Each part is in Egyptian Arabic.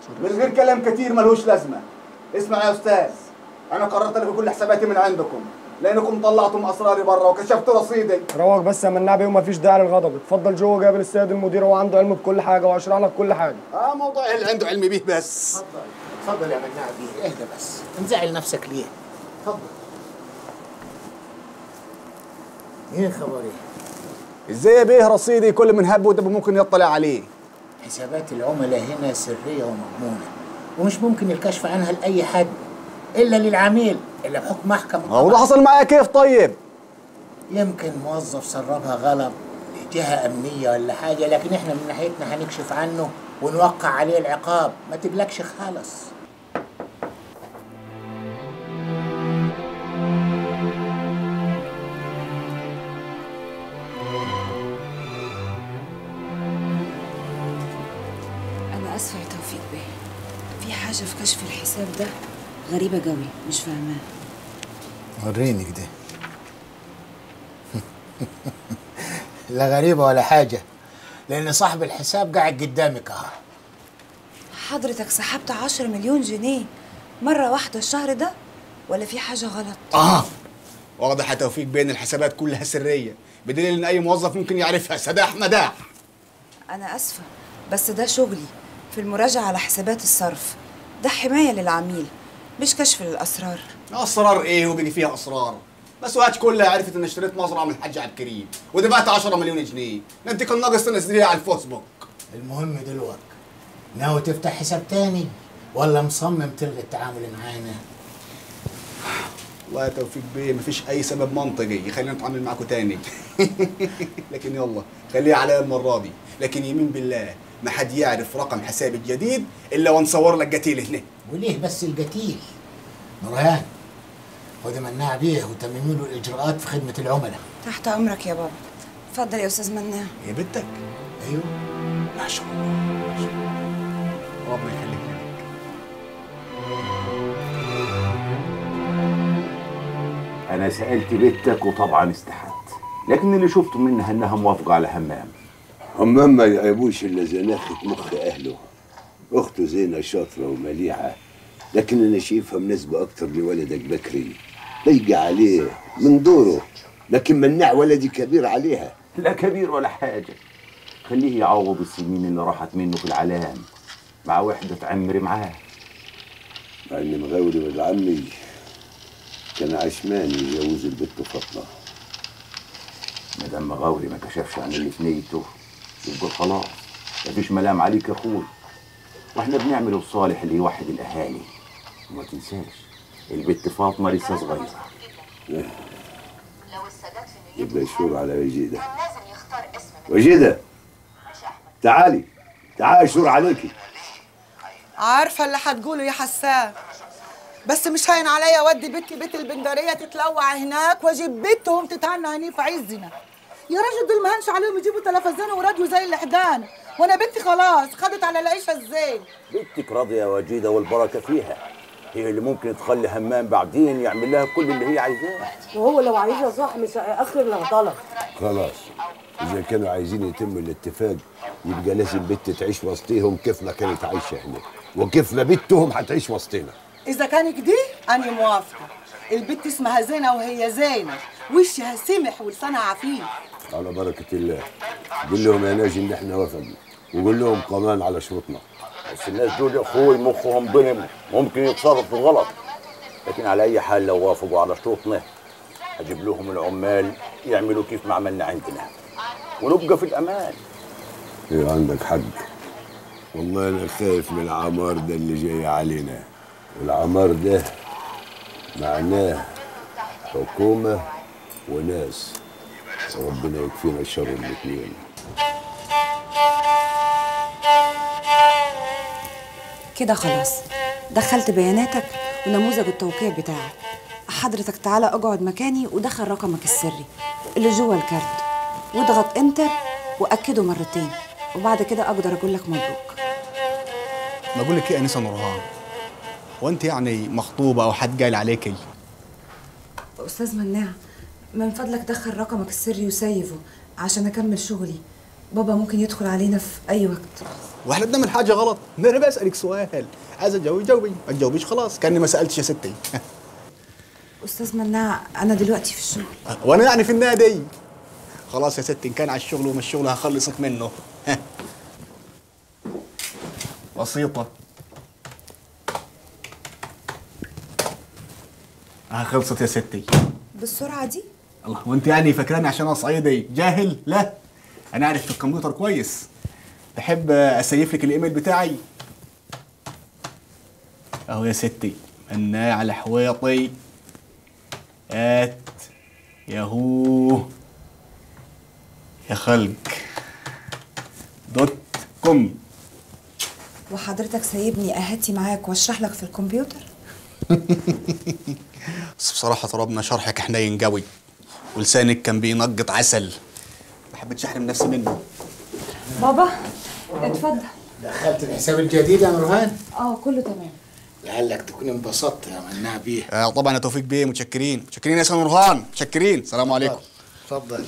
من غير كلام كتير ملهوش لازمه اسمع يا استاذ انا قررت الغي كل حساباتي من عندكم لانكم طلعتم اسراري بره وكشفتوا رصيدي روق بس يا مناع بيه ومفيش داعي للغضب اتفضل جوه قابل السيد المدير هو عنده علم بكل حاجه وهشرح لك كل حاجه اه موضوع اللي عنده علم بيه بس اتفضل اتفضل يا مناع بيه اهدى بس انزعل نفسك ليه اتفضل ايه خبر ايه ازاي يا بيه رصيدي كل من هب ودب ممكن يطلع عليه حسابات العملاء هنا سرية ومضمونة ومش ممكن الكشف عنها لأي حد إلا للعميل إلا بحكم محكمة هو ده حصل معايا كيف طيب يمكن موظف سربها غلط لجهة أمنية ولا حاجة لكن إحنا من ناحيتنا هنكشف عنه ونوقع عليه العقاب ما تقلقش خالص أنا آسفة يا توفيق بيه في حاجة في كشف الحساب ده غريبة قوي مش فاهماها وريني كده لا غريبة ولا حاجة لأن صاحب الحساب قاعد قدامك أهو حضرتك سحبت عشرة مليون جنيه مرة واحدة الشهر ده ولا في حاجة غلط؟ اه واضح يا توفيق بين الحسابات كلها سريه بدليل ان اي موظف ممكن يعرفها سداح مداح أنا آسفة بس ده شغلي في المراجعة على حسابات الصرف ده حماية للعميل مش كشف للأسرار اسرار ايه وبيجي فيها اسرار بس وقت كلها عرفت ان اشتريت مزرعه من الحاج عبد الكريم ودفعت 10 مليون جنيه ده انت كان ناقص تنزليها على الفيسبوك المهم دلوقتي ناوي تفتح حساب تاني ولا مصمم تلغي التعامل معانا والله يا توفيق بيه مفيش اي سبب منطقي يخلينا نتعامل معاكم تاني لكن يلا خليها عليا المره دي لكن يمين بالله ما حد يعرف رقم حسابي الجديد الا ونصور لك قتيل هنا وليه بس القتيل نورهان خد مناع بيه وتممي له الإجراءات في خدمة العملاء تحت أمرك يا بابا اتفضل يا أستاذ مناع يا بنتك أيوه ما شاء الله ما شاء الله ربنا يخليك لك أنا سألت بنتك وطبعا استحت لكن اللي شفته منها إنها موافقة على همام همام ما يعيبوش الا زناخة مخ اهله اخته زينة شاطرة ومليحة لكن انا شايفها مناسبة اكتر لولدك بكري لايقة عليه من دوره لكن مناع ولدي كبير عليها لا كبير ولا حاجة خليه يعوض السنين اللي راحت منه في العلام مع وحدة عمري معاه مع ان مغاوري ولد عمي كان عشمان يجوز البت فاطمة مدام مغاوري ما كشفش عن اللي في نيته يبقى خلاص مفيش ملام عليك يا اخوي واحنا بنعمل الصالح اللي يوحد الاهالي وما تنساش البت فاطمه لسه صغيره يبقى يشور على وجيدة وجيدة تعالي تعالي شور عليكي عارفة اللي هتقوله يا حسان بس مش هين عليا اودي بنتي بيت البندرية تتلوع هناك واجيب بنتهم تتهنى هني في عزنا يا راجل دول ما هنش عليهم يجيبوا تلفزيون وراديو زي الحدان وانا بنتي خلاص خدت على العيشة ازاي بنتك راضيه وجيده والبركه فيها هي اللي ممكن تخلي همام بعدين يعمل لها كل اللي هي عايزاه وهو لو عايزها صح مش هيأخر العطلة خلاص إذا كانوا عايزين يتم الاتفاق يبقى لازم بنت تعيش وسطيهم كيف ما كانت عايشة هنا وكيف ما بنتهم هتعيش وسطنا اذا كانت دي انا موافقة البت اسمها زينة وهي زينة وشها سمح ولسانها عفيف على بركة الله قول لهم يا ناجي إن إحنا وافقنا وقول لهم كمان على شروطنا بس الناس دول يا اخوي مخهم ضنم ممكن يتصرفوا غلط لكن على اي حال لو وافقوا على شروطنا هجيب لهم العمال يعملوا كيف ما عملنا عندنا ونبقى في الامان إيه عندك حق والله أنا خايف من العمار ده اللي جاي علينا والعمار ده معناه حكومة وناس ربنا يكفينا شر الاثنين كده خلاص دخلت بياناتك ونموذج التوقيع بتاعك حضرتك تعالى اقعد مكاني ودخل رقمك السري اللي جوه الكارت واضغط انتر واكده مرتين وبعد كده اقدر اقول لك مبروك ما اقول لك ايه يا انسه نورهان وانت يعني مخطوبه او حد جاي عليكي استاذ مناع من فضلك دخل رقمك السري وسيفه عشان اكمل شغلي بابا ممكن يدخل علينا في اي وقت واحنا بنعمل حاجه غلط ده انا بسالك سؤال عايز اجاوب جاوبي ما تجاوبيش خلاص كاني ما سالتش يا ستي استاذ مناع انا دلوقتي في الشغل وانا يعني في النادي خلاص يا ستي ان كان على الشغل ومش الشغل هخلصك منه بسيطه ها خلصت يا ستي بالسرعه دي الله وانت يعني فاكراني عشان انا صعيدي جاهل لا انا عارف في الكمبيوتر كويس تحب اسيف لك الايميل بتاعي اهو يا ستي مناع الحويطي ات ياهو يا خلق دوت كوم وحضرتك سايبني اهاتي معاك واشرح لك في الكمبيوتر بس بصراحة طلبنا شرحك حنين قوي ولسانك كان بينقط عسل ما حبيتش احرم نفسي منه بابا اتفضل دخلت الحساب الجديد يا نورهان اه كله تمام لعلك تكون انبسطت يا مناع بيه آه طبعا يا توفيق بيه متشكرين متشكرين يا سيدنا نورهان متشكرين السلام عليكم اتفضل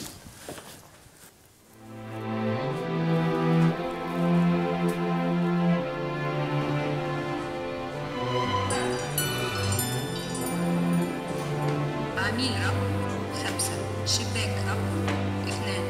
عميل رقم خمسة شباك رقم اثنان